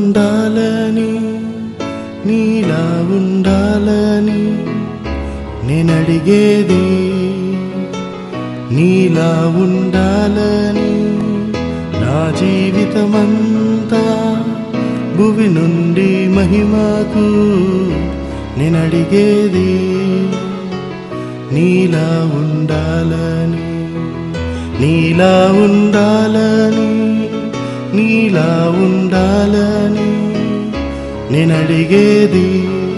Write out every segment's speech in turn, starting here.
ఉండాలని నీలా ఉండాలని నేనడిగేది నీలా ఉండాలని నా జీవితమంతా భువి నుండి మహిమకు నేనడిగేది నీలా ఉండాలని నీలా ఉండాలని నీలా ఉండాలని నేనడిగేది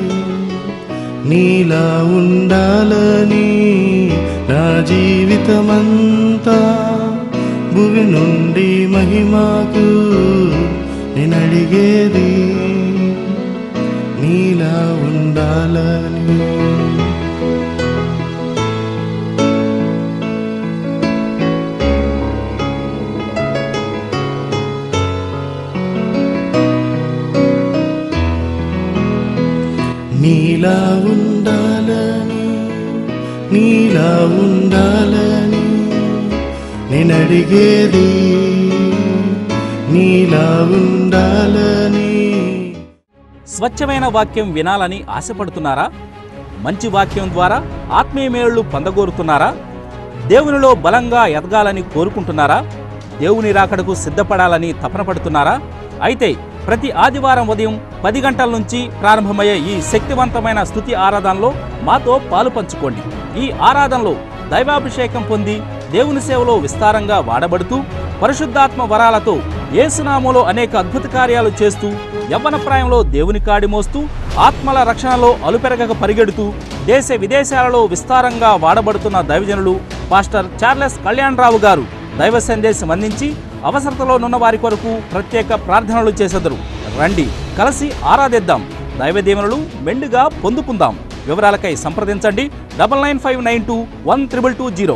నీలా ఉండాలని నా జీవితమంతా భువి నుండి మహిమకు నేనడిగేది నీలా ఉండాలని నీలా ఉండాలని నీలా ఉండాలని నేను అడిగేది నీలా ఉండాలని స్వచ్ఛమైన వాక్యం వినాలని ఆశపడుతున్నారా మంచి వాక్యం ద్వారా ఆత్మీయ మేళ్లు పొందగోరుతున్నారా దేవునిలో బలంగా ఎదగాలని కోరుకుంటున్నారా దేవుని రాకడకు సిద్ధపడాలని తపన పడుతున్నారా అయితే ప్రతి ఆదివారం ఉదయం పది గంటల నుంచి ప్రారంభమయ్యే ఈ శక్తివంతమైన స్థుతి ఆరాధనలో మాతో పాలు పంచుకోండి ఈ ఆరాధనలో దైవాభిషేకం పొంది దేవుని సేవలో విస్తారంగా వాడబడుతూ పరిశుద్ధాత్మ వరాలతో ఏసునామలో అనేక అద్భుత కార్యాలు చేస్తూ యవ్వన ప్రాయంలో దేవుని కాడి మోస్తూ ఆత్మల రక్షణలో అలుపెరగక పరిగెడుతూ దేశ విదేశాలలో విస్తారంగా వాడబడుతున్న దైవజనులు పాస్టర్ చార్లెస్ కళ్యాణరావు గారు దైవ సందేశం అందించి అవసరతలో నున్న వారి కొరకు ప్రత్యేక ప్రార్థనలు చేసెదరు రండి కలిసి ఆరాధిద్దాం దైవ దీవెనలు మెండుగా పొందుకుందాం వివరాలకై సంప్రదించండి double nine five nine two one triple two zero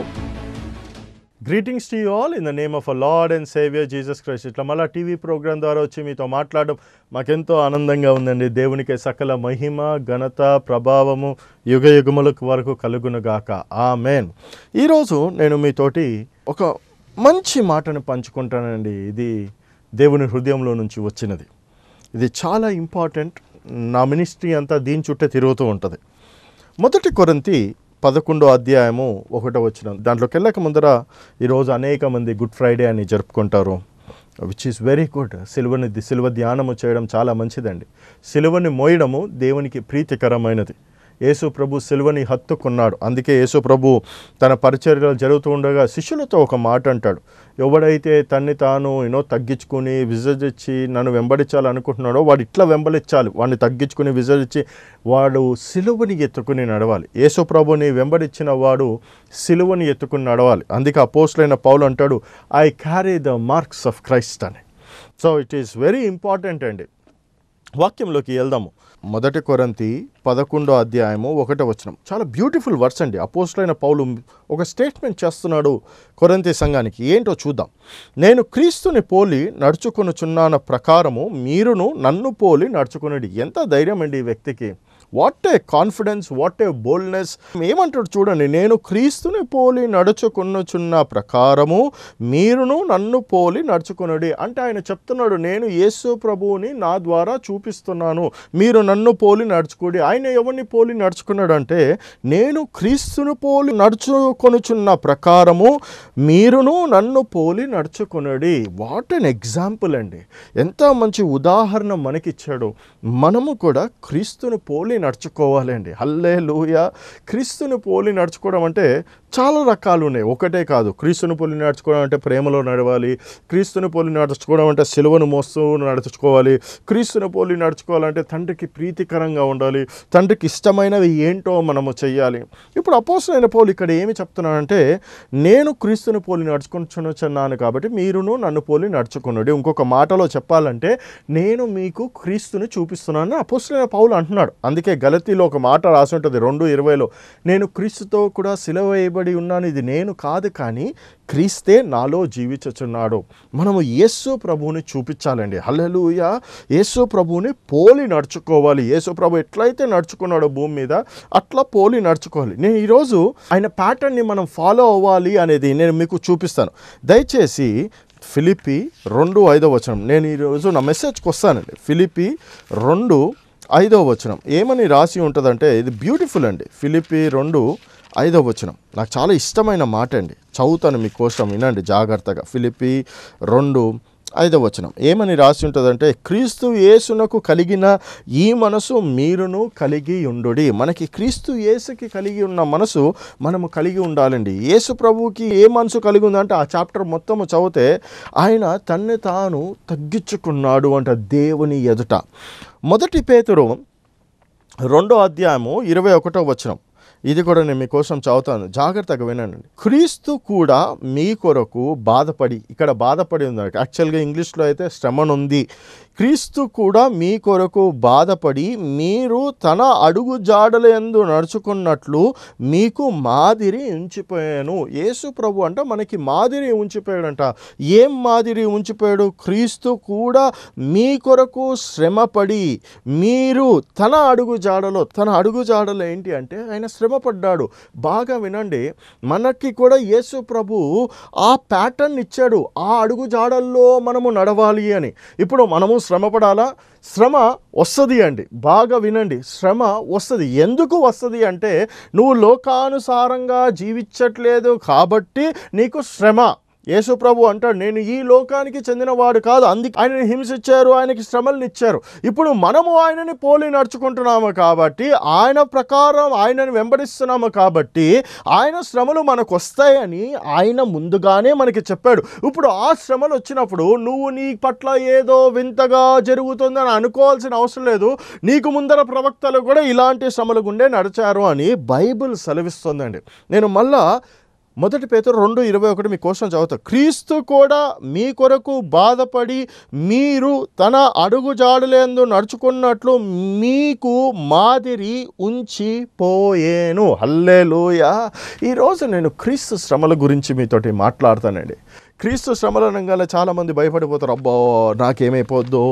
greetings to you all in the name of a lord and saviour Jesus Christ ఇట్లా మళ్ళీ టీవీ ప్రోగ్రామ్ ద్వారా వచ్చి మీతో మాట్లాడడం మాకెంతో ఆనందంగా ఉందండి దేవునికి సకల మహిమ ఘనత ప్రభావము యుగ యుగములకు వరకు కలుగునుగాక ఆ మేన్ ఈరోజు నేను మీతోటి ఒక మంచి మాటను పంచుకుంటానండి ఇది దేవుని హృదయంలో నుంచి వచ్చినది ఇది చాలా ఇంపార్టెంట్ నా మినిస్ట్రీ అంతా దీని చుట్టే తిరుగుతూ ఉంటుంది మొదటి కొరంతి పదకొండో అధ్యాయము ఒకటో వచ్చిన దాంట్లోకి వెళ్ళక ముందర ఈరోజు అనేక మంది గుడ్ ఫ్రైడే అని జరుపుకుంటారు విచ్ ఈస్ వెరీ గుడ్ సిలువని సిలువ ధ్యానము చేయడం చాలా మంచిదండి సిలువని మోయడము దేవునికి ప్రీతికరమైనది యేసు ప్రభు సిలువని హత్తుకున్నాడు అందుకే యేసు ప్రభు తన పరిచర్యలు జరుగుతూ ఉండగా శిష్యులతో ఒక మాట అంటాడు ఎవడైతే తన్ని తాను యూనో తగ్గించుకుని విసర్జించి నన్ను వెంబడించాలనుకుంటున్నాడో వాడు ఇట్లా వెంబడించాలి వాడిని తగ్గించుకుని విసర్జించి వాడు సిలువని ఎత్తుకుని నడవాలి యేసు ప్రభుని వెంబడించిన వాడు సిలువని ఎత్తుకుని నడవాలి అందుకే అపోస్లైన పౌలు అంటాడు I carry the marks of Christ అని so it is very important అండి వాక్యంలోకి వెళ్దాము మొదటి కొరంతి పదకొండో అధ్యాయము ఒకటో వచనం చాలా బ్యూటిఫుల్ వర్స్ అండి అపోస్టులైన పౌలు ఒక స్టేట్మెంట్ చేస్తున్నాడు కొరంతి సంఘానికి ఏంటో చూద్దాం నేను క్రీస్తుని పోలి నడుచుకొనుచున్నాన ప్రకారము మీరును నన్ను పోలి నడుచుకునేది ఎంత ధైర్యం అండి ఈ వ్యక్తికి what a confidence what a boldness ఏమంటాడు చూడండి నేను క్రీస్తుని పోలి నడుచుకొనుచున్న ప్రకారము మీరును నన్ను పోలి నడుచుకునడి అంటే ఆయన చెప్తున్నాడు నేను యేసు ప్రభువుని నా ద్వారా చూపిస్తున్నాను మీరు నన్ను పోలి నడుచుకోడి ఆయన ఎవరిని పోలి నడుచుకున్నాడు అంటే నేను క్రీస్తుని పోలి నడుచుకొనుచున్న ప్రకారము మీరును నన్ను పోలి నడుచుకునడి వాట్ అన్ ఎగ్జాంపుల్ అండి ఎంత మంచి ఉదాహరణ మనకిచ్చాడు మనము కూడా క్రీస్తుని పోలి నడుచుకోవాలండి హల్లే లూయ క్రీస్తుని పోలి నడుచుకోవడం అంటే చాలా రకాలు ఉన్నాయి ఒకటే కాదు క్రీస్తుని పోలి నడుచుకోవడం అంటే ప్రేమలో నడవాలి క్రీస్తుని పోలి నడుచుకోవడం అంటే సిలువను మోస్తూ నడుచుకోవాలి క్రీస్తుని పోలి నడుచుకోవాలంటే తండ్రికి ప్రీతికరంగా ఉండాలి తండ్రికి ఇష్టమైనవి ఏంటో మనము చెయ్యాలి ఇప్పుడు అపోసరైన పోలి ఇక్కడ ఏమి చెప్తున్నానంటే నేను క్రీస్తుని పోలి నడుచుకుంటున్నాను కాబట్టి మీరును నన్ను పోలి నడుచుకున్నాడు ఇంకొక మాటలో చెప్పాలంటే నేను మీకు క్రీస్తుని చూపిస్తున్నాను అపోసరైన పౌలు అంటున్నాడు అందుకే గలతీలో ఒక మాట రాసి ఉంటుంది రెండు ఇరవైలో నేను క్రీస్తుతో కూడా సిలువ వేయబడి ఉన్నాను ఇది నేను కాదు కానీ క్రీస్తే నాలో జీవించుచున్నాడు మనము యేసు ప్రభువుని చూపించాలండి హల్లెలూయ యేసు ప్రభువుని పోలి నడుచుకోవాలి యేసు ప్రభు ఎట్లయితే నడుచుకున్నాడో భూమి మీద అట్లా పోలి నడుచుకోవాలి నేను ఈరోజు ఆయన ప్యాటర్న్ని మనం ఫాలో అవ్వాలి అనేది నేను మీకు చూపిస్తాను దయచేసి ఫిలిపి రెండు ఐదో వచనం నేను ఈరోజు నా మెసేజ్కి వస్తానండి ఫిలిపి రెండు ఐదో వచనం ఏమని రాసి ఉంటుందంటే ఇది బ్యూటిఫుల్ అండి ఫిలిపి రెండు ఐదో వచనం నాకు చాలా ఇష్టమైన మాట అండి చదువుతాను మీకోసం వినండి జాగ్రత్తగా ఫిలిపి రెండు ఐదవ వచనం ఏమని రాసి ఉంటుందంటే క్రీస్తు యేసునకు కలిగిన ఈ మనసు మీరును కలిగి ఉండుడి మనకి క్రీస్తు యేసుకి కలిగి ఉన్న మనసు మనము కలిగి ఉండాలండి యేసు ప్రభువుకి ఏ మనసు కలిగి ఉందంటే ఆ చాప్టర్ మొత్తము చదివితే ఆయన తన్ను తాను తగ్గించుకున్నాడు అంట దేవుని ఎదుట మొదటి పేతురు రెండో అధ్యాయము ఇరవై ఒకటో వచనం ఇది కూడా నేను మీకోసం చదువుతాను జాగ్రత్తగా వినండి క్రీస్తు కూడా మీ కొరకు బాధపడి ఇక్కడ బాధపడి ఉంది యాక్చువల్గా ఇంగ్లీష్లో అయితే శ్రమనుంది క్రీస్తు కూడా మీ కొరకు బాధపడి మీరు తన అడుగు జాడల ఎందు నడుచుకున్నట్లు మీకు మాదిరి ఉంచిపోయాను యేసు ప్రభు అంట మనకి మాదిరి ఉంచిపోయాడంట ఏం మాదిరి ఉంచిపోయాడు క్రీస్తు కూడా మీ కొరకు శ్రమపడి మీరు తన అడుగు జాడలో తన అడుగు జాడలో ఏంటి అంటే ఆయన శ్రమపడ్డాడు బాగా వినండి మనకి కూడా యేసు ప్రభు ఆ ప్యాటర్న్ ఇచ్చాడు ఆ అడుగు జాడల్లో మనము నడవాలి అని ఇప్పుడు మనము శ్రమపడాలా శ్రమ వస్తుంది అండి బాగా వినండి శ్రమ వస్తుంది ఎందుకు వస్తుంది అంటే నువ్వు లోకానుసారంగా జీవించట్లేదు కాబట్టి నీకు శ్రమ యేసు ప్రభు అంటాడు నేను ఈ లోకానికి చెందినవాడు కాదు అందుకే ఆయనని హింసించారు ఆయనకి శ్రమలను ఇచ్చారు ఇప్పుడు మనము ఆయనని పోలి నడుచుకుంటున్నాము కాబట్టి ఆయన ప్రకారం ఆయనని వెంబడిస్తున్నాము కాబట్టి ఆయన శ్రమలు మనకు వస్తాయని ఆయన ముందుగానే మనకి చెప్పాడు ఇప్పుడు ఆ శ్రమలు వచ్చినప్పుడు నువ్వు నీ పట్ల ఏదో వింతగా జరుగుతుందని అనుకోవాల్సిన అవసరం లేదు నీకు ముందర ప్రవక్తలు కూడా ఇలాంటి శ్రమల గుండే నడిచారు అని బైబిల్ సెలవిస్తుందండి నేను మళ్ళా మొదటి పేతురు రెండు ఇరవై ఒకటి మీ కోసం చదువుతా క్రీస్తు కూడా మీ కొరకు బాధపడి మీరు తన అడుగు జాడలేందు నడుచుకున్నట్లు మీకు మాదిరి ఉంచి పోయేను హల్లేలూయ ఈరోజు నేను క్రీస్తు శ్రమల గురించి మీతోటి మాట్లాడతానండి క్రీస్తు శ్రమల రంగాల్లో చాలామంది భయపడిపోతారు అబ్బో నాకేమైపోద్దో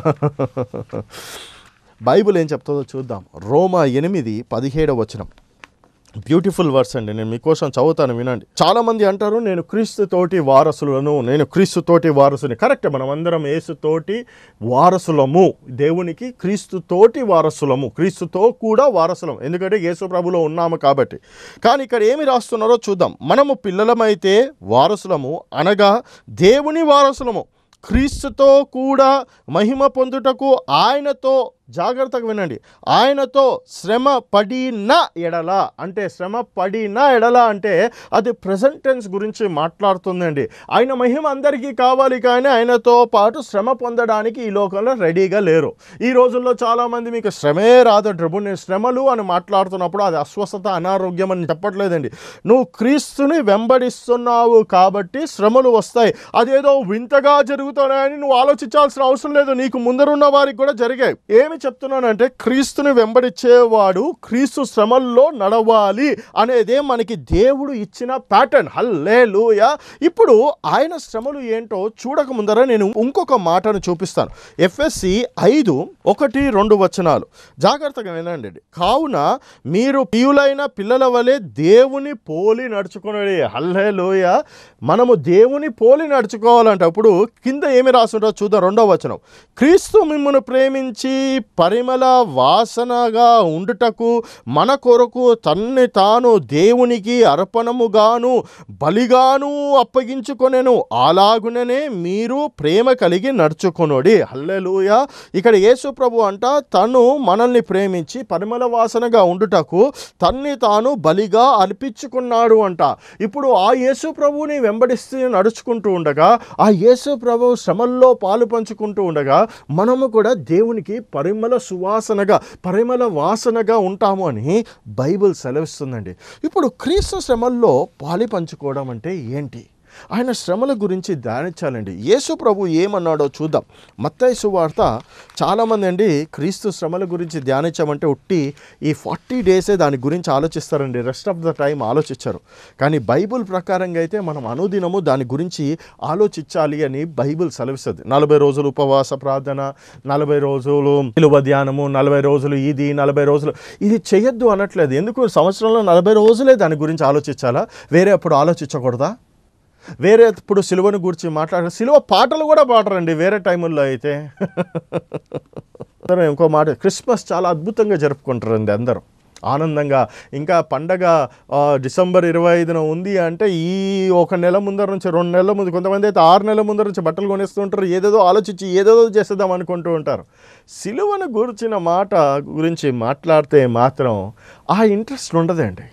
బైబిల్ ఏం చెప్తుందో చూద్దాం రోమా ఎనిమిది పదిహేడవ వచనం బ్యూటిఫుల్ వర్డ్స్ అండి నేను మీకోసం చదువుతాను వినండి చాలా మంది అంటారు నేను క్రీస్తు తోటి వారసులను నేను క్రీస్తు తోటి వారసుని కరెక్ట్ మనం అందరం యేసు తోటి వారసులము దేవునికి క్రీస్తు తోటి వారసులము క్రీస్తుతో కూడా వారసులం ఎందుకంటే యేసు ప్రభులో ఉన్నాము కాబట్టి కానీ ఇక్కడ ఏమి రాస్తున్నారో చూద్దాం మనము పిల్లలమైతే వారసులము అనగా దేవుని వారసులము క్రీస్తుతో కూడా మహిమ పొందుటకు ఆయనతో జాగ్రత్తగా వినండి ఆయనతో శ్రమ పడిన ఎడల అంటే శ్రమ పడిన ఎడల అంటే అది ప్రజెంట్ టెన్స్ గురించి మాట్లాడుతుందండి ఆయన మహిమ అందరికీ కావాలి కానీ ఆయనతో పాటు శ్రమ పొందడానికి ఈ లోకంలో రెడీగా లేరు ఈ రోజుల్లో చాలామంది మీకు శ్రమే రాదంటారు నేను శ్రమలు అని మాట్లాడుతున్నప్పుడు అది అస్వస్థత అనారోగ్యం అని చెప్పట్లేదండి నువ్వు క్రీస్తుని వెంబడిస్తున్నావు కాబట్టి శ్రమలు వస్తాయి అదేదో వింతగా జరుగుతున్నాయని నువ్వు ఆలోచించాల్సిన అవసరం లేదు నీకు ముందరున్న వారికి కూడా జరిగాయి ఏమి చెప్తున్నానంటే క్రీస్తుని వెంబడించేవాడు క్రీస్తు శ్రమల్లో నడవాలి అనేదే మనకి దేవుడు ఇచ్చిన ప్యాటర్న్ హల్లే ఇప్పుడు ఆయన శ్రమలు ఏంటో చూడక ముందర నేను ఇంకొక మాటను చూపిస్తాను ఎఫ్ఎస్సి ఐదు ఒకటి రెండు వచనాలు జాగ్రత్తగా వినండి కావున మీరు ప్రియులైన పిల్లల వలె దేవుని పోలి నడుచుకునే హల్లే మనము దేవుని పోలి నడుచుకోవాలంటే అప్పుడు కింద ఏమి రాసుంటో చూద్దాం రెండో వచనం క్రీస్తు మిమ్మల్ని ప్రేమించి పరిమళ వాసనగా ఉండుటకు మన కొరకు తన్ని తాను దేవునికి అర్పణముగాను బలిగాను అప్పగించుకొనెను అలాగుననే మీరు ప్రేమ కలిగి నడుచుకొనుడి హల్లెలూయ ఇక్కడ యేసు ప్రభు అంట తను మనల్ని ప్రేమించి పరిమళ వాసనగా ఉండుటకు తన్ని తాను బలిగా అర్పించుకున్నాడు అంట ఇప్పుడు ఆ యేసు ప్రభువుని వెంబడిస్తూ నడుచుకుంటూ ఉండగా ఆ యేసు ప్రభు శ్రమల్లో పాలు పంచుకుంటూ ఉండగా మనము కూడా దేవునికి పరిమళ సువాసనగా పరిమళ వాసనగా ఉంటాము అని బైబిల్ సెలవిస్తుందండి ఇప్పుడు క్రీస్తు శ్రమల్లో పాలి పంచుకోవడం అంటే ఏంటి ఆయన శ్రమల గురించి ధ్యానించాలండి యేసు ప్రభు ఏమన్నాడో చూద్దాం మత్తయి సువార్త చాలామంది అండి క్రీస్తు శ్రమల గురించి ధ్యానించామంటే ఉట్టి ఈ ఫార్టీ డేసే దాని గురించి ఆలోచిస్తారండి రెస్ట్ ఆఫ్ ద టైం ఆలోచించారు కానీ బైబిల్ ప్రకారంగా అయితే మనం అనుదినము దాని గురించి ఆలోచించాలి అని బైబిల్ సెలవిస్తుంది నలభై రోజులు ఉపవాస ప్రార్థన నలభై రోజులు నిలువ ధ్యానము నలభై రోజులు ఇది నలభై రోజులు ఇది చేయొద్దు అనట్లేదు ఎందుకు సంవత్సరంలో నలభై రోజులే దాని గురించి ఆలోచించాలా వేరే అప్పుడు ఆలోచించకూడదా వేరే ఇప్పుడు సిలువను గురించి మాట్లాడారు సిలువ పాటలు కూడా పాడరండి వేరే టైముల్లో అయితే అందరూ ఇంకో మాట క్రిస్మస్ చాలా అద్భుతంగా జరుపుకుంటారండి అందరూ ఆనందంగా ఇంకా పండగ ఆ, డిసెంబర్ ఇరవై ఐదున ఉంది అంటే ఈ ఒక నెల ముందర నుంచి రెండు నెలల ముందు కొంతమంది అయితే ఆరు నెలల ముందర నుంచి బట్టలు కొనేస్తూ ఉంటారు ఏదేదో ఆలోచించి ఏదేదో చేసేద్దాం అనుకుంటూ ఉంటారు సిలువను గురించిన మాట గురించి మాట్లాడితే మాత్రం ఆ ఇంట్రెస్ట్ ఉండదండి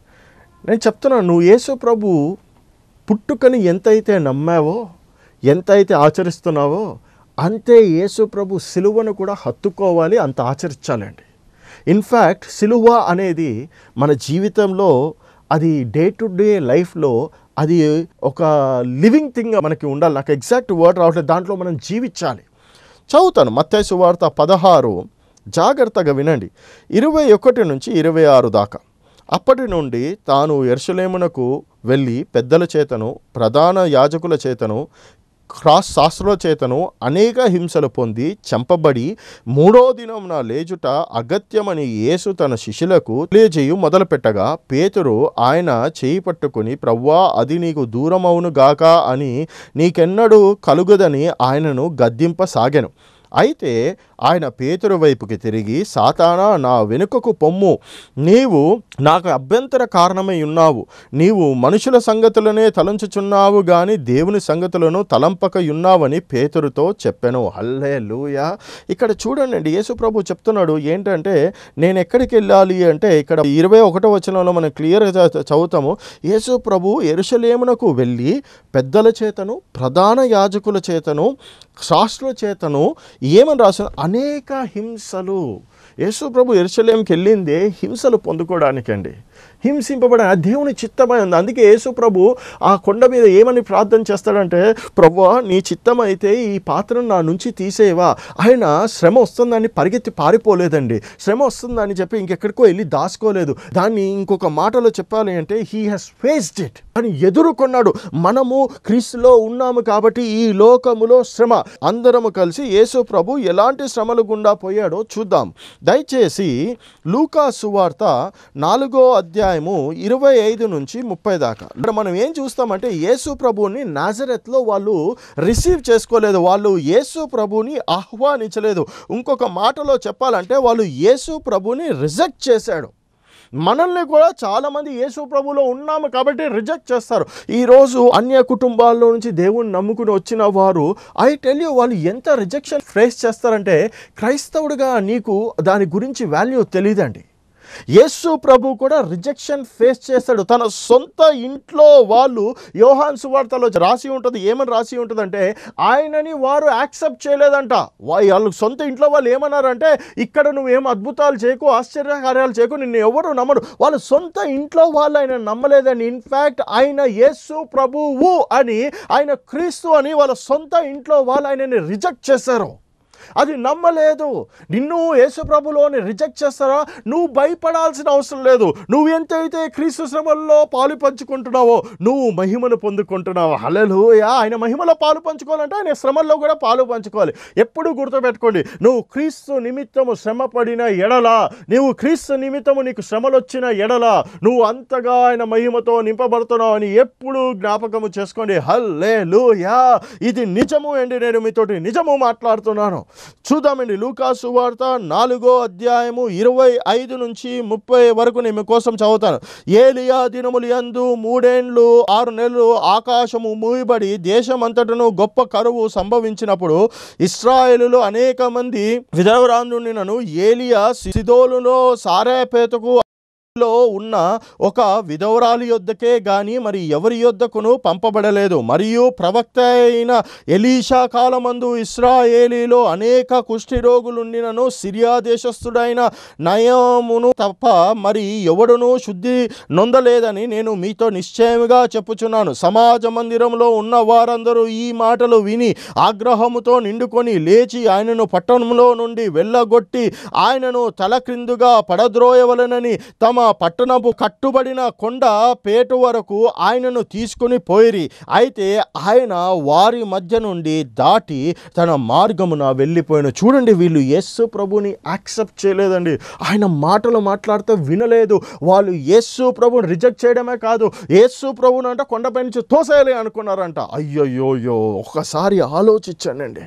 నేను చెప్తున్నాను నువ్వు యేసు ప్రభు పుట్టుకని ఎంతైతే నమ్మావో ఎంతైతే ఆచరిస్తున్నావో అంతే యేసు ప్రభు సిలువను కూడా హత్తుకోవాలి అంత ఆచరించాలండి ఇన్ఫ్యాక్ట్ సిలువ అనేది మన జీవితంలో అది డే టు డే లైఫ్లో అది ఒక లివింగ్ థింగ్ మనకి ఉండాలి నాకు ఎగ్జాక్ట్ వర్డ్ రావట్లేదు దాంట్లో మనం జీవించాలి చదువుతాను మత్తయి సువార్త పదహారు జాగ్రత్తగా వినండి ఇరవై ఒకటి నుంచి ఇరవై ఆరు దాకా అప్పటి నుండి తాను ఎర్షలేమునకు వెళ్ళి పెద్దల చేతను ప్రధాన యాజకుల చేతను క్రాస్ శాస్త్రుల చేతను అనేక హింసలు పొంది చంపబడి మూడో దినమున లేచుట అగత్యమని యేసు తన శిష్యులకు తెలియజేయు మొదలుపెట్టగా పేతురు ఆయన చేయి పట్టుకుని ప్రవ్వా అది నీకు దూరమవును గాక అని నీకెన్నడూ కలుగదని ఆయనను గద్దింపసాగెను అయితే ఆయన పేతురు వైపుకి తిరిగి సాతానా నా వెనుకకు పొమ్ము నీవు నాకు అభ్యంతర కారణమై ఉన్నావు నీవు మనుషుల సంగతులనే తలంచుచున్నావు గాని దేవుని సంగతులను తలంపక ఉన్నావని పేతురుతో చెప్పాను హల్లే లూయా ఇక్కడ చూడండి యేసు ప్రభు చెప్తున్నాడు ఏంటంటే నేను ఎక్కడికి వెళ్ళాలి అంటే ఇక్కడ ఇరవై ఒకటో వచనంలో మనం క్లియర్గా చ- చదువుతాము యేసు ప్రభు ఎరుషలేమునకు వెళ్ళి పెద్దల చేతను ప్రధాన యాజకుల చేతను శాస్త్రుల చేతను ఏమని రాసిన అనేక హింసలు యేసు ప్రభు ఎరుసలేంకి వెళ్ళిందే హింసలు పొందుకోవడానికండి హింసింపబడ ఆ దేవుని చిత్తమై ఉంది అందుకే యేసు ప్రభు ఆ కొండ మీద ఏమని ప్రార్థన చేస్తాడంటే ప్రభు నీ చిత్తం అయితే ఈ పాత్రను నా నుంచి తీసేవా ఆయన శ్రమ వస్తుందని పరిగెత్తి పారిపోలేదండి శ్రమ వస్తుందని చెప్పి ఇంకెక్కడికో వెళ్ళి దాచుకోలేదు దాన్ని ఇంకొక మాటలో చెప్పాలి అంటే హీ హాస్ ఫేస్డ్ ఇట్ అని ఎదుర్కొన్నాడు మనము క్రీస్తులో ఉన్నాము కాబట్టి ఈ లోకములో శ్రమ అందరము కలిసి యేసు ప్రభు ఎలాంటి శ్రమలు గుండా పోయాడో చూద్దాం దయచేసి లూకా సువార్త నాలుగో అధ్యాయము ఇరవై ఐదు నుంచి ముప్పై దాకా ఇక్కడ మనం ఏం చూస్తామంటే యేసు ప్రభుని నాజరెత్లో వాళ్ళు రిసీవ్ చేసుకోలేదు వాళ్ళు యేసు ప్రభుని ఆహ్వానించలేదు ఇంకొక మాటలో చెప్పాలంటే వాళ్ళు యేసు ప్రభుని రిజెక్ట్ చేశాడు మనల్ని కూడా చాలామంది యేసు ప్రభులో ఉన్నాము కాబట్టి రిజెక్ట్ చేస్తారు ఈరోజు అన్య కుటుంబాల్లో నుంచి దేవుణ్ణి నమ్ముకుని వచ్చిన వారు ఐ టెల్ యూ వాళ్ళు ఎంత రిజెక్షన్ ఫేస్ చేస్తారంటే క్రైస్తవుడిగా నీకు దాని గురించి వాల్యూ తెలియదండి యేసు ప్రభు కూడా రిజెక్షన్ ఫేస్ చేస్తాడు తన సొంత ఇంట్లో వాళ్ళు యోహాన్ సువార్తలో రాసి ఉంటుంది ఏమని రాసి ఉంటుందంటే ఆయనని వారు యాక్సెప్ట్ చేయలేదంట వా- వాళ్ళు సొంత ఇంట్లో వాళ్ళు ఏమన్నారంటే ఇక్కడ నువ్వేం అద్భుతాలు చేయకు ఆశ్చర్యకార్యాలు చేయకు నిన్ను ఎవరు నమ్మరు వాళ్ళు సొంత ఇంట్లో వాళ్ళు ఆయన నమ్మలేదని ఇన్ఫ్యాక్ట్ ఆయన యేసు ప్రభువు అని ఆయన క్రీస్తు అని వాళ్ళ సొంత ఇంట్లో వాళ్ళు ఆయనని రిజెక్ట్ చేశారు అది నమ్మలేదు నిన్ను యేసుప్రభులోని రిజెక్ట్ చేస్తారా నువ్వు భయపడాల్సిన అవసరం లేదు నువ్వు ఎంతైతే క్రీస్తు శ్రమల్లో పాలు పంచుకుంటున్నావో నువ్వు మహిమను పొందుకుంటున్నావు హలలుయా ఆయన మహిమలో పాలు పంచుకోవాలంటే ఆయన శ్రమల్లో కూడా పాలు పంచుకోవాలి ఎప్పుడు గుర్తుపెట్టుకోండి నువ్వు క్రీస్తు నిమిత్తము శ్రమ పడిన ఎడల నువ్వు క్రీస్తు నిమిత్తము నీకు శ్రమలు వచ్చిన ఎడల నువ్వు అంతగా ఆయన మహిమతో నింపబడుతున్నావు అని ఎప్పుడు జ్ఞాపకము చేసుకోండి హల్లే ఇది నిజము అండి నేను మీతోటి నిజము మాట్లాడుతున్నాను చూద్దామండి లూకాసు వార్త నాలుగో అధ్యాయము ఇరవై ఐదు నుంచి ముప్పై వరకు నేను మీకోసం చదువుతాను ఏలియా దినములు యందు మూడేండ్లు ఆరు నెలలు ఆకాశము మూయబడి దేశమంతటను గొప్ప కరువు సంభవించినప్పుడు ఇస్రాయేలులో అనేక మంది విధవరాండునను ఏలియా సిదోలులో సారేపేతకు లో ఉన్న ఒక విధవరాలి యొద్దకే గాని మరి ఎవరి యొద్దకును పంపబడలేదు మరియు ప్రవక్త అయిన ఎలీషా కాలమందు ఇస్రాయేలీలో అనేక కుష్ఠి రోగులుండినను సిరియా దేశస్థుడైన నయమును తప్ప మరి ఎవడును శుద్ధి నొందలేదని నేను మీతో నిశ్చయముగా చెప్పుచున్నాను సమాజ మందిరంలో ఉన్న వారందరూ ఈ మాటలు విని ఆగ్రహముతో నిండుకొని లేచి ఆయనను పట్టణంలో నుండి వెళ్ళగొట్టి ఆయనను తల క్రిందుగా పడద్రోయవలనని తమ పట్టణపు కట్టుబడిన కొండ పేటు వరకు ఆయనను తీసుకుని పోయిరి అయితే ఆయన వారి మధ్య నుండి దాటి తన మార్గమున వెళ్ళిపోయాను చూడండి వీళ్ళు యేసు ప్రభుని యాక్సెప్ట్ చేయలేదండి ఆయన మాటలు మాట్లాడితే వినలేదు వాళ్ళు యేసు ప్రభుని రిజెక్ట్ చేయడమే కాదు యేసు ప్రభుని అంటే కొండపై నుంచి తోసేయాలి అనుకున్నారంట అయ్యోయ్యోయ్యో ఒక్కసారి ఆలోచించండి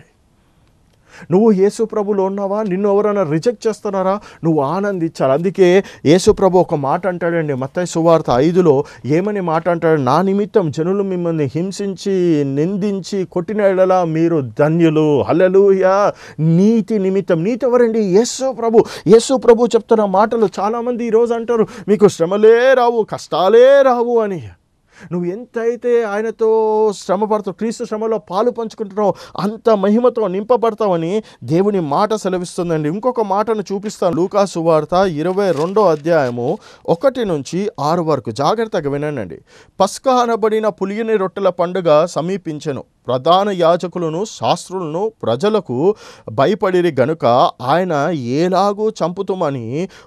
నువ్వు యేసు ప్రభులో ఉన్నావా నిన్ను ఎవరైనా రిజెక్ట్ చేస్తున్నారా నువ్వు ఆనందించాలి అందుకే యేసు ప్రభు ఒక మాట అంటాడండి మత్తయి సువార్త ఐదులో ఏమని మాట అంటాడు నా నిమిత్తం జనులు మిమ్మల్ని హింసించి నిందించి కొట్టిన ఎడలా మీరు ధన్యులు హల్లెలూయా నీతి నిమిత్తం నీతి ఎవరండి యేసు ప్రభు యేసు ప్రభు చెప్తున్న మాటలు చాలామంది ఈరోజు అంటారు మీకు శ్రమలే రావు కష్టాలే రావు అని నువ్వు ఎంతైతే ఆయనతో శ్రమ పడతావు క్రీస్తు శ్రమలో పాలు పంచుకుంటున్నావు అంత మహిమతో నింపబడతావని దేవుని మాట సెలవిస్తుందండి ఇంకొక మాటను చూపిస్తాను లూకాసు వార్త ఇరవై రెండో అధ్యాయము ఒకటి నుంచి ఆరు వరకు జాగ్రత్తగా వినండి పస్కా అనబడిన పులియని రొట్టెల పండుగ సమీపించెను ప్రధాన యాజకులను శాస్త్రులను ప్రజలకు భయపడిరి గనుక ఆయన ఏలాగూ చంపుతామని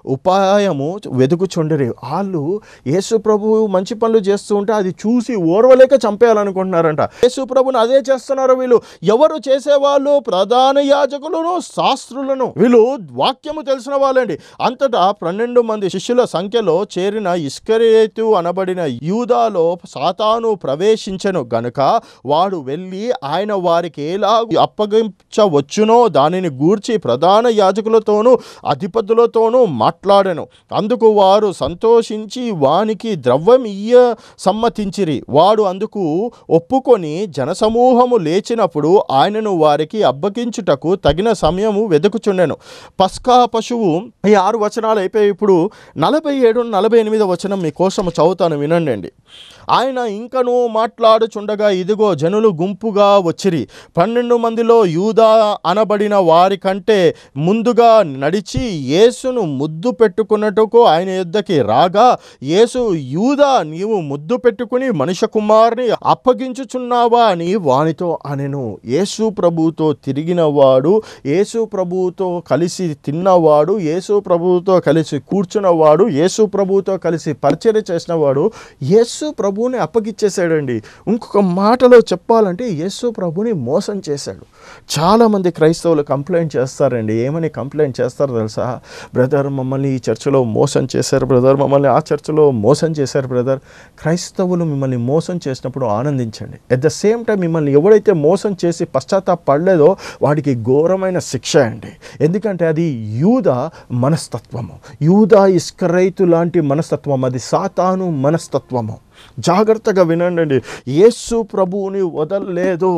ఉపాయము వెతుకుచుండిరి వాళ్ళు యేసు ప్రభు మంచి పనులు చేస్తూ ఉంటే అది చూసి ఓర్వలేక చంపేయాలనుకుంటున్నారంట యేసు ప్రభుని అదే చేస్తున్నారు వీళ్ళు ఎవరు చేసేవాళ్ళు ప్రధాన యాజకులను శాస్త్రులను వీళ్ళు వాక్యము తెలిసిన వాళ్ళండి అంతటా పన్నెండు మంది శిష్యుల సంఖ్యలో చేరిన ఇస్కరేతు అనబడిన యూదాలో సాతాను ప్రవేశించెను గనుక వాడు వెళ్ళి ఆయన వారికి ఎలా అప్పగించవచ్చునో దానిని గూర్చి ప్రధాన యాజకులతోనూ అధిపతులతోనూ మాట్లాడెను అందుకు వారు సంతోషించి వానికి ద్రవ్యం ఇయ్య సమ్మతించిరి వాడు అందుకు ఒప్పుకొని జనసమూహము లేచినప్పుడు ఆయనను వారికి అబ్బగించుటకు తగిన సమయము వెతుకుచుండెను పస్కా పశువు ఈ ఆరు వచనాలు అయిపోయి ఇప్పుడు నలభై ఏడు నలభై ఎనిమిది వచనం మీకోసం చదువుతాను వినండి ఆయన ఇంకనూ మాట్లాడుచుండగా ఇదిగో జనులు గుంపుగా వచ్చిరి పన్నెండు మందిలో యూదా అనబడిన వారి కంటే ముందుగా నడిచి యేసును ముద్దు పెట్టుకున్నట్టుకు ఆయన యుద్ధకి రాగా యేసు యూదా నీవు ముద్దు పెట్టుకుని మనుష్య కుమారుని అప్పగించుచున్నావా అని వానితో అనెను యేసు ప్రభువుతో తిరిగిన వాడు యేసు ప్రభువుతో కలిసి తిన్నవాడు యేసు ప్రభువుతో కలిసి కూర్చున్నవాడు యేసు ప్రభువుతో కలిసి పరిచయం చేసిన వాడు యేసు ప్రభువుని అప్పగిచ్చేసాడండి ఇంకొక మాటలో చెప్పాలంటే యేసు ప్రభుని మోసం చేశాడు చాలామంది క్రైస్తవులు కంప్లైంట్ చేస్తారండి ఏమని కంప్లైంట్ చేస్తారో తెలుసా బ్రదర్ మమ్మల్ని ఈ చర్చలో మోసం చేశారు బ్రదర్ మమ్మల్ని ఆ చర్చలో మోసం చేశారు బ్రదర్ క్రైస్తవులు మిమ్మల్ని మోసం చేసినప్పుడు ఆనందించండి అట్ ద సేమ్ టైం మిమ్మల్ని ఎవడైతే మోసం చేసి పశ్చాత్తాపడలేదో వాడికి ఘోరమైన శిక్ష అండి ఎందుకంటే అది యూద మనస్తత్వము యూదా ఇస్కరైతు లాంటి మనస్తత్వం అది సాతాను మనస్తత్వము జాగ్రత్తగా వినండి యేసు ప్రభువుని వదలలేదు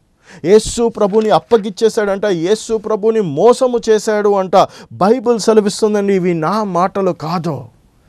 యేసు ప్రభుని అప్పగిచ్చేశాడంట యేసు ప్రభుని మోసము చేశాడు అంట బైబిల్ సెలవిస్తుందండి ఇవి నా మాటలు కాదు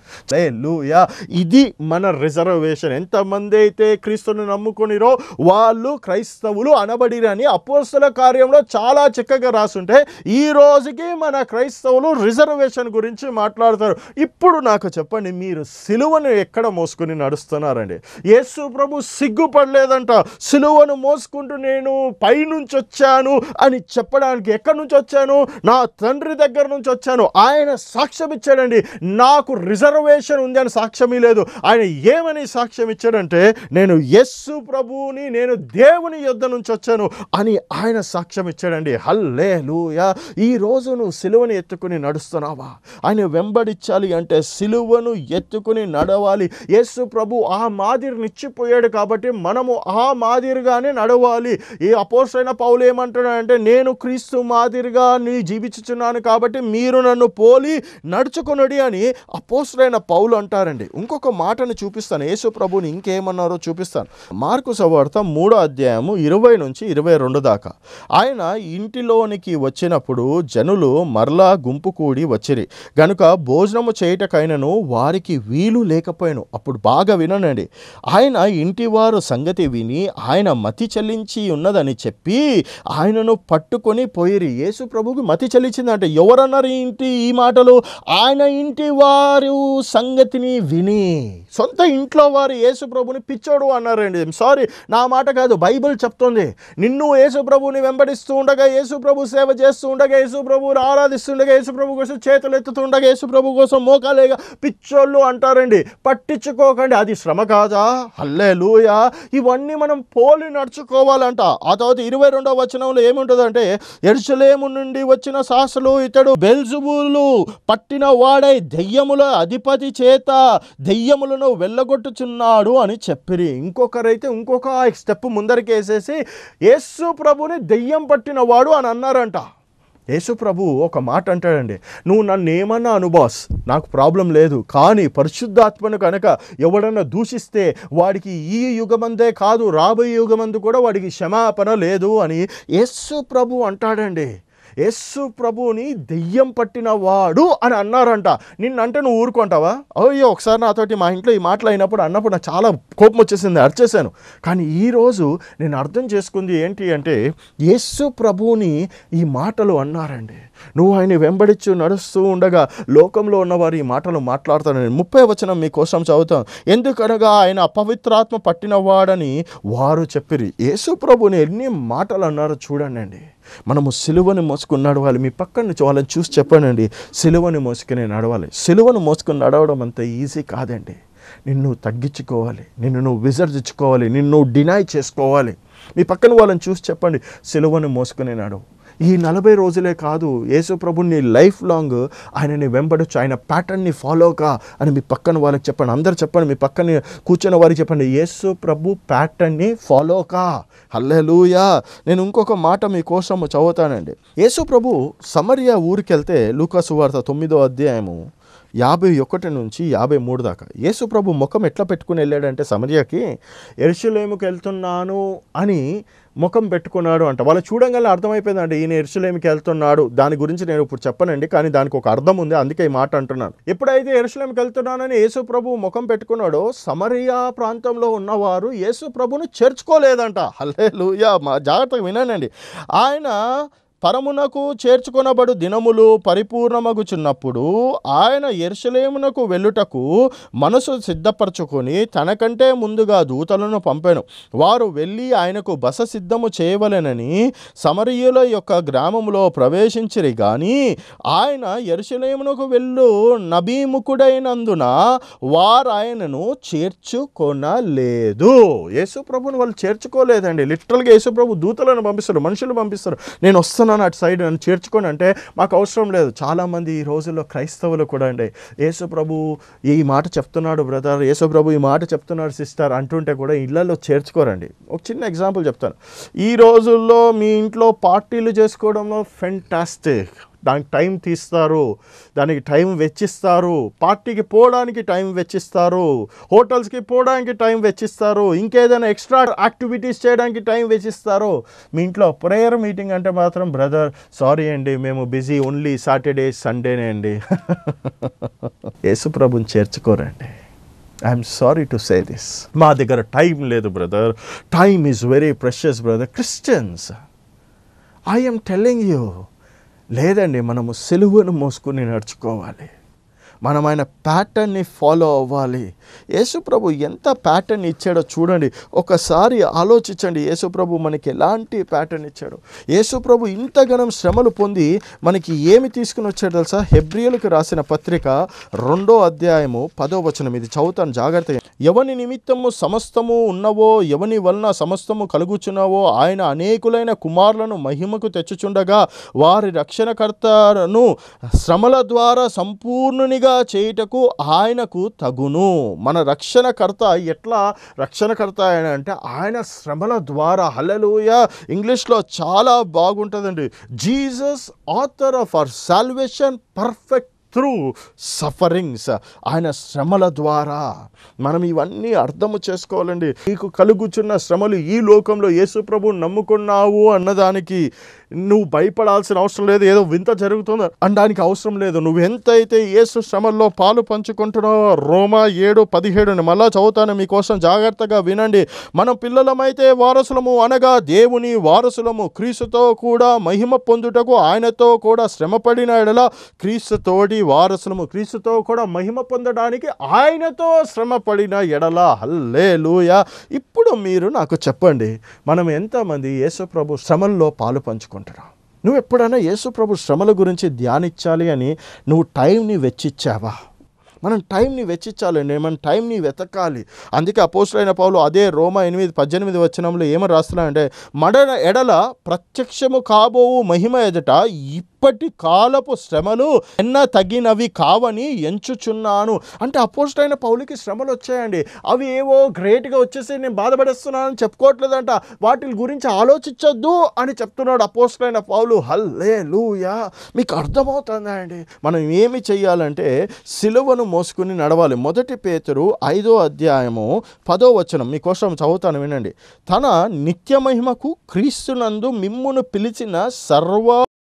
లూయా ఇది మన రిజర్వేషన్ ఎంతమంది అయితే క్రీస్తుని నమ్ముకొనిరో వాళ్ళు క్రైస్తవులు అనబడిరని అపోస్తల కార్యంలో చాలా చక్కగా రాసుంటే ఈ రోజుకి మన క్రైస్తవులు రిజర్వేషన్ గురించి మాట్లాడతారు ఇప్పుడు నాకు చెప్పండి మీరు సిలువను ఎక్కడ మోసుకుని నడుస్తున్నారండి యేసు ప్రభు సిగ్గుపడలేదంట సిలువను మోసుకుంటూ నేను పైనుంచి వచ్చాను అని చెప్పడానికి ఎక్కడి నుంచి వచ్చాను నా తండ్రి దగ్గర నుంచి వచ్చాను ఆయన సాక్ష్యం ఇచ్చాడండి నాకు రిజర్వేషన్ ఉంది అని సాక్ష్యం లేదు ఆయన ఏమని సాక్ష్యం ఇచ్చాడంటే నేను యస్సు ప్రభువుని నేను దేవుని యుద్ధ నుంచి వచ్చాను అని ఆయన సాక్ష్యం ఇచ్చాడండి హల్లే ఈ రోజు నువ్వు సిలువని ఎత్తుకుని నడుస్తున్నావా ఆయన వెంబడించాలి అంటే సిలువను ఎత్తుకుని నడవాలి యేసు ప్రభు ఆ మాదిరిని ఇచ్చిపోయాడు కాబట్టి మనము ఆ మాదిరిగానే నడవాలి ఈ అపోసైన పౌలు ఏమంటాడంటే నేను క్రీస్తు మాదిరిగా నీ జీవించుచున్నాను కాబట్టి మీరు నన్ను పోలి నడుచుకునడి అని అపోసరైన పౌలు అంటారండి ఇంకొక మాటను చూపిస్తాను యేసు ప్రభుని ఇంకేమన్నారో చూపిస్తాను మార్కు సవార్త మూడో అధ్యాయము ఇరవై నుంచి ఇరవై రెండు దాకా ఆయన ఇంటిలోనికి వచ్చినప్పుడు జనులు మరలా గుంపు కూడి వచ్చిరి గనుక భోజనము చేయుటకైనను వారికి వీలు లేకపోయాను అప్పుడు బాగా వినండి ఆయన ఇంటివారు సంగతి విని ఆయన మతి చెల్లించి ఉన్నదని చెప్పి ఆయనను పట్టుకొని పోయిరి యేసు ప్రభుకి మతి చెల్లించిందంటే ఎవరన్నారు ఈ ఇంటి ఈ మాటలు ఆయన ఇంటి వారు సంగతిని విని సొంత ఇంట్లో వారు యేసు ప్రభుని పిచ్చోడు అన్నారండి సారీ నా మాట కాదు బైబిల్ చెప్తోంది నిన్ను యేసు ప్రభుని వెంబడిస్తూ ఉండగా యేసు ప్రభు సేవ చేస్తూ ఉండగా యేసు ప్రభుని ఆరాధిస్తుండగా యేసు ప్రభు కోసం చేతులు ఎత్తుతుండగా యేసు ప్రభు కోసం మోకాలేగా పిచ్చోళ్ళు అంటారండి పట్టించుకోకండి అది శ్రమ కాదా హల్లే ఇవన్నీ మనం పోలి నడుచుకోవాలంట ఆ తర్వాత ఇరవై రెండవ వచనంలో ఏముంటుందంటే ఎరుసలేము నుండి వచ్చిన శాసలు ఇతడు బెల్జుబులు పట్టిన వాడై దెయ్యముల అధిపతి చేత దెయ్యములను వెళ్ళగొట్టుచున్నాడు అని చెప్పిరి ఇంకొకరైతే ఇంకొక స్టెప్ ముందరికి వేసేసి యేసు ప్రభుని దెయ్యం పట్టిన వాడు అని అన్నారంట యేసు ప్రభు ఒక మాట అంటాడండి నువ్వు నన్ను ఏమన్నా అనుబాస్ నాకు ప్రాబ్లం లేదు కానీ పరిశుద్ధాత్మను కనుక ఎవడన్నా దూషిస్తే వాడికి ఈ యుగమందే కాదు రాబోయే యుగమందు కూడా వాడికి క్షమాపణ లేదు అని యేసు ప్రభు అంటాడండి యేసు ప్రభుని దెయ్యం పట్టిన వాడు అని అన్నారంట నిన్నంటే నువ్వు ఊరుకుంటావా అయ్యో ఒకసారి నాతోటి మా ఇంట్లో ఈ మాటలు అయినప్పుడు అన్నప్పుడు నాకు చాలా కోపం వచ్చేసింది అరిచేశాను కానీ ఈరోజు నేను అర్థం చేసుకుంది ఏంటి అంటే యేసు ప్రభువుని ఈ మాటలు అన్నారండి నువ్వు ఆయన వెంబడించు నడుస్తూ ఉండగా లోకంలో ఉన్నవారు ఈ మాటలు మాట్లాడతానని ముప్పై వచనం మీకోసం చదువుతాం ఎందుకనగా ఆయన అపవిత్రాత్మ పట్టినవాడని వారు చెప్పిరి యేసు ప్రభుని ఎన్ని మాటలు అన్నారో చూడండి అండి మనము సిలువని మోసుకుని నడవాలి మీ పక్కన నుంచి వాళ్ళని చూసి చెప్పానండి సిలువని మోసుకుని నడవాలి సిలువను మోసుకుని నడవడం అంత ఈజీ కాదండి నిన్ను తగ్గించుకోవాలి నిన్ను నువ్వు విసర్జించుకోవాలి నిన్ను నువ్వు డినై చేసుకోవాలి మీ పక్కన వాళ్ళని చూసి చెప్పండి సిలువను మోసుకుని నడవు ఈ నలభై రోజులే కాదు యేసు ప్రభుని లైఫ్ లాంగ్ ఆయనని వెంబడొచ్చు ఆయన ప్యాటర్న్ని ఫాలో కా అని మీ పక్కన వాళ్ళకి చెప్పండి అందరు చెప్పండి మీ పక్కన కూర్చున్న వారికి చెప్పండి యేసు ప్రభు ప్యాటర్న్ని ఫాలో కా హల్లెలూయా నేను ఇంకొక మాట మీకోసం చదువుతానండి యేసు ప్రభు సమరియా ఊరికి వెళ్తే లూకాసు వార్త తొమ్మిదో అధ్యాయము యాభై ఒకటి నుంచి యాభై మూడు దాకా యేసు ప్రభు ముఖం ఎట్లా పెట్టుకుని వెళ్ళాడంటే సమరియకి ఎరుసలేముకి వెళ్తున్నాను అని ముఖం పెట్టుకున్నాడు అంట వాళ్ళు చూడంగానే అర్థమైపోయిందండి ఈయన ఎరుసలేమికి వెళ్తున్నాడు దాని గురించి నేను ఇప్పుడు చెప్పనండి కానీ దానికి ఒక అర్థం ఉంది అందుకే ఈ మాట అంటున్నాను ఎప్పుడైతే ఎరుసలేమికి వెళ్తున్నానని యేసు ప్రభు ముఖం పెట్టుకున్నాడో సమరియా ప్రాంతంలో ఉన్నవారు యేసు ప్రభును చేర్చుకోలేదంట హల్లే మా జాగ్రత్తగా వినండి ఆయన పరమునకు చేర్చుకొనబడు దినములు పరిపూర్ణమగుచున్నప్పుడు ఆయన ఎరుసలేమునకు వెళ్ళుటకు మనసు సిద్ధపరచుకొని తనకంటే ముందుగా దూతలను పంపాను వారు వెళ్ళి ఆయనకు బస సిద్ధము చేయవలెనని సమరయుల యొక్క గ్రామములో ప్రవేశించిరి గాని ఆయన ఎరుసలేమునకు వెళ్ళు నబీముఖుడైనందున వారు ఆయనను చేర్చుకొనలేదు యేసు ప్రభుని వాళ్ళు చేర్చుకోలేదండి లిటరల్గా యేసు ప్రభు దూతలను పంపిస్తారు మనుషులు పంపిస్తారు నేను వస్తున్నాను అటు సైడ్ నన్ను చేర్చుకొని అంటే మాకు అవసరం లేదు చాలామంది ఈ రోజుల్లో క్రైస్తవులు కూడా అండి యేసు ప్రభు ఈ మాట చెప్తున్నాడు బ్రదర్ యేసు ప్రభు ఈ మాట చెప్తున్నాడు సిస్టర్ అంటుంటే కూడా ఇళ్లలో చేర్చుకోరండి ఒక చిన్న ఎగ్జాంపుల్ చెప్తాను ఈ రోజుల్లో మీ ఇంట్లో పార్టీలు చేసుకోవడంలో ఫెంటాస్టిక్ దానికి టైం తీస్తారు దానికి టైం వెచ్చిస్తారు పార్టీకి పోవడానికి టైం వెచ్చిస్తారు హోటల్స్కి పోవడానికి టైం వెచ్చిస్తారు ఇంకేదైనా ఎక్స్ట్రా యాక్టివిటీస్ చేయడానికి టైం వెచ్చిస్తారు మీ ఇంట్లో ప్రేయర్ మీటింగ్ అంటే మాత్రం బ్రదర్ సారీ అండి మేము బిజీ ఓన్లీ సాటర్డే సండేనే అండి యేసుప్రభుని చేర్చుకోరండి I'm sorry to say this మా దగ్గర టైం లేదు brother time is very precious brother Christians I'm telling you లేదండి మనము సెలువును మోసుకుని నడుచుకోవాలి మనం ఆయన ప్యాటర్న్ని ఫాలో అవ్వాలి యేసుప్రభు ఎంత ప్యాటర్న్ ఇచ్చాడో చూడండి ఒకసారి ఆలోచించండి యేసుప్రభు మనకి ఎలాంటి ప్యాటర్న్ ఇచ్చాడు యేసుప్రభు ఇంతగనం శ్రమలు పొంది మనకి ఏమి తీసుకుని వచ్చాడు తెలుసా హెబ్రియలకు రాసిన పత్రిక రెండో అధ్యాయము పదో వచనం ఇది చదువుతాను జాగ్రత్తగా ఎవని నిమిత్తము సమస్తము ఉన్నవో ఎవని వలన సమస్తము కలుగుచున్నావో ఆయన అనేకులైన కుమారులను మహిమకు తెచ్చుచుండగా వారి రక్షణకర్తను శ్రమల ద్వారా సంపూర్ణునిగా చేయుటకు ఆయనకు తగును మన రక్షణకర్త ఎట్లా రక్షణకర్త ఆయన అంటే ఆయన శ్రమల ద్వారా హల్లెలూయ ఇంగ్లీష్లో చాలా బాగుంటుందండి Jesus author of our salvation perfect through sufferings ఆయన శ్రమల ద్వారా మనం ఇవన్నీ అర్థము చేసుకోవాలండి నీకు కలుగుచున్న శ్రమలు ఈ లోకంలో యేసు ప్రభు నమ్ముకున్నావు అన్నదానికి నువ్వు భయపడాల్సిన అవసరం లేదు ఏదో వింత జరుగుతుంది అనడానికి అవసరం లేదు నువ్వు ఎంతైతే యేసు శ్రమల్లో పాలు పంచుకుంటున్నావో రోమా ఏడు పదిహేడుని మళ్ళా చదువుతాను మీకోసం జాగ్రత్తగా వినండి మనం పిల్లలమైతే వారసులము అనగా దేవుని వారసులము క్రీస్తుతో కూడా మహిమ పొందుటకు ఆయనతో కూడా శ్రమపడిన ఎడల క్రీస్తుతోడి వారసులము క్రీస్తుతో కూడా మహిమ పొందడానికి ఆయనతో శ్రమ పడిన ఎడల హల్లేలూయా ఇప్పుడు మీరు నాకు చెప్పండి మనం ఎంతమంది యేసు ప్రభు శ్రమల్లో పాలు పంచుకుంటున్నాం నువ్వు ఎప్పుడైనా యేసు ప్రభు శ్రమల గురించి ధ్యానించాలి అని నువ్వు టైంని వెచ్చిచ్చావా మనం టైంని వెచ్చించాలండి మనం టైంని వెతకాలి అందుకే అపోస్టులైన పౌలు అదే రోమా ఎనిమిది పద్దెనిమిది వచనంలో ఏమని రాస్తున్నాడంటే మడన ఎడల ప్రత్యక్షము కాబోవు మహిమ ఎదుట ఇప్పటి కాలపు శ్రమలు ఎన్న తగినవి కావని ఎంచుచున్నాను అంటే అపోస్టులైన పౌలుకి శ్రమలు వచ్చాయండి అవి ఏవో గ్రేట్గా వచ్చేసి నేను బాధపడేస్తున్నానని చెప్పుకోవట్లేదంట వాటి గురించి ఆలోచించొద్దు అని చెప్తున్నాడు అపోస్టులైన పౌలు హల్లే లూయా మీకు అర్థమవుతుందా అండి మనం ఏమి చెయ్యాలంటే సిలువను మోసుకుని నడవాలి మొదటి పేతురు ఐదో అధ్యాయము పదో వచనం మీకోసం చదువుతాను వినండి తన నిత్య మహిమకు క్రీస్తునందు మిమ్మును పిలిచిన సర్వ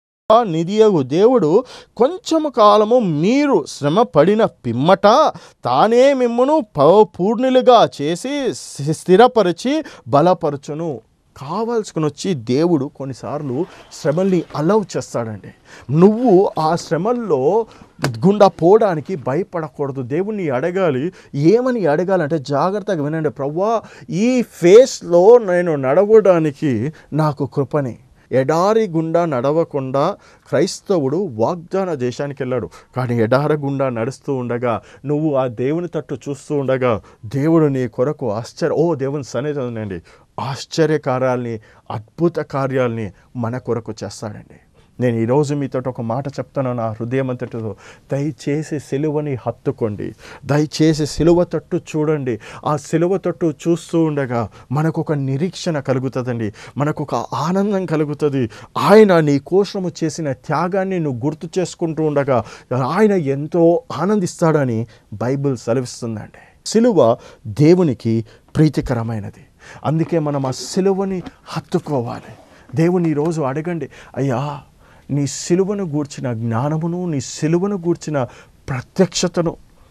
నిధియగు దేవుడు కొంచెము కాలము మీరు శ్రమ పడిన పిమ్మట తానే మిమ్మును ప- పూర్ణులుగా చేసి స్థి- స్థిరపరిచి బలపరచును కావాల్సుకుని వచ్చి దేవుడు కొన్నిసార్లు శ్రమల్ని అలవ్ చేస్తాడండి నువ్వు ఆ శ్రమల్లో గుండా పోవడానికి భయపడకూడదు దేవుణ్ణి అడగాలి ఏమని అడగాలంటే జాగ్రత్తగా వినండి ప్రవ్వా ఈ ఫేస్లో నేను నడవడానికి నాకు కృపని ఎడారి గుండా నడవకుండా క్రైస్తవుడు వాగ్దాన దేశానికి వెళ్ళాడు కానీ ఎడారి గుండా నడుస్తూ ఉండగా నువ్వు ఆ దేవుని తట్టు చూస్తూ ఉండగా దేవుడు నీ కొరకు ఆశ్చర్య ఓ దేవుని సన్నిధి ఉందండి ఆశ్చర్య కార్యాల్ని అద్భుత కార్యాల్ని మన కొరకు చేస్తాడండి నేను ఈరోజు మీతో ఒక మాట చెప్తాను నా హృదయం అంతటితో దయచేసి సిలువని హత్తుకోండి దయచేసి సిలువ తట్టు చూడండి ఆ సిలువ తట్టు చూస్తూ ఉండగా మనకు ఒక నిరీక్షణ కలుగుతుందండి మనకు ఒక ఆనందం కలుగుతుంది ఆయన నీ కోసము చేసిన త్యాగాన్ని నువ్వు గుర్తు చేసుకుంటూ ఉండగా ఆయన ఎంతో ఆనందిస్తాడని బైబిల్ సెలవిస్తుందండి సిలువ దేవునికి ప్రీతికరమైనది అందుకే మనం ఆ సిలువని హత్తుకోవాలి దేవుని ఈరోజు అడగండి అయ్యా నీ సిలువను గూర్చిన జ్ఞానమును నీ సిలువను గూర్చిన ప్రత్యక్షతను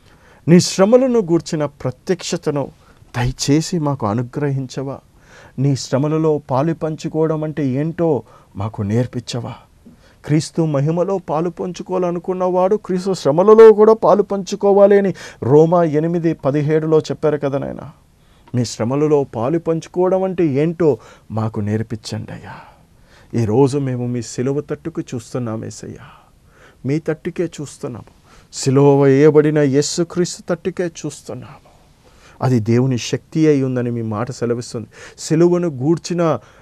నీ శ్రమలను గూర్చిన ప్రత్యక్షతను దయచేసి మాకు అనుగ్రహించవా నీ శ్రమలలో పాలు పంచుకోవడం అంటే ఏంటో మాకు నేర్పించవా క్రీస్తు మహిమలో పాలు పంచుకోవాలనుకున్నవాడు క్రీస్తు శ్రమలలో కూడా పాలు పంచుకోవాలి అని రోమా ఎనిమిది పదిహేడులో చెప్పారు కదా నాయన మీ శ్రమలలో పాలు పంచుకోవడం అంటే ఏంటో మాకు నేర్పించండి అయ్యా ఈరోజు మేము మీ సిలువ తట్టుకు చూస్తున్నాం ఏసయ్యా మీ తట్టుకే చూస్తున్నాము సిలువ వేయబడిన యేసుక్రీస్తు తట్టుకే చూస్తున్నాము అది దేవుని శక్తి అయి ఉందని మీ మాట సెలవిస్తుంది సిలువను గూర్చిన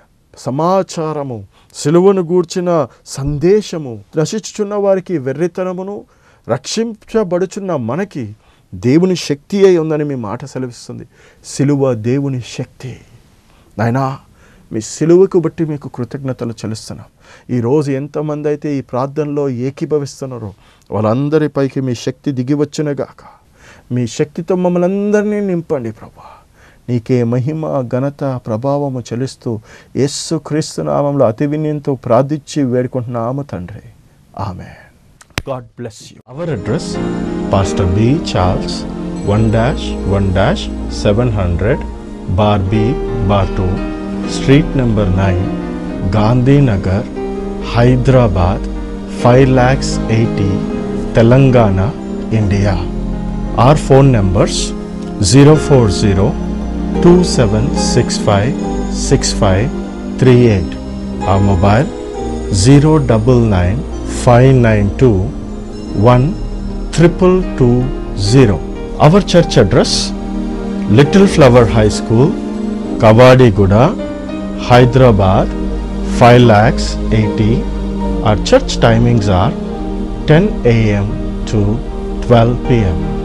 సమాచారము సిలువను గూర్చిన సందేశము నశించుచున్న వారికి వెర్రితనమును రక్షించబడుచున్న మనకి దేవుని శక్తి అయి ఉందని మీ మాట సెలవిస్తుంది సిలువ దేవుని శక్తి నాయనా మీ సిలువకు బట్టి మీకు కృతజ్ఞతలు చెల్లిస్తున్నాం ఈరోజు ఎంతమంది అయితే ఈ ప్రార్థనలో ఏకీభవిస్తున్నారో వాళ్ళందరిపైకి మీ శక్తి దిగివచ్చునగాక మీ శక్తితో మమ్మల్ని అందరినీ నింపండి ప్రభా నీకే మహిమ ఘనత ప్రభావము చెల్లిస్తూ యేసు క్రీస్తు నామంలో అతి వినయంతో ప్రార్థించి వేడుకుంటున్నాము తండ్రి ఆమె God bless you Our address Pastor B. Charles 1 dash 1 dash 700 Bar B Bar 2 Street number 9 Gandhi Nagar Hyderabad 5 lakhs 80 Telangana India Our phone numbers 040 2765 6538 Our mobile 099 592 1 triple two zero. Our church address Little Flower High School, Kavadi Guda, Hyderabad 5 lakhs 80. Our church timings are 10 a.m. to 12 p.m.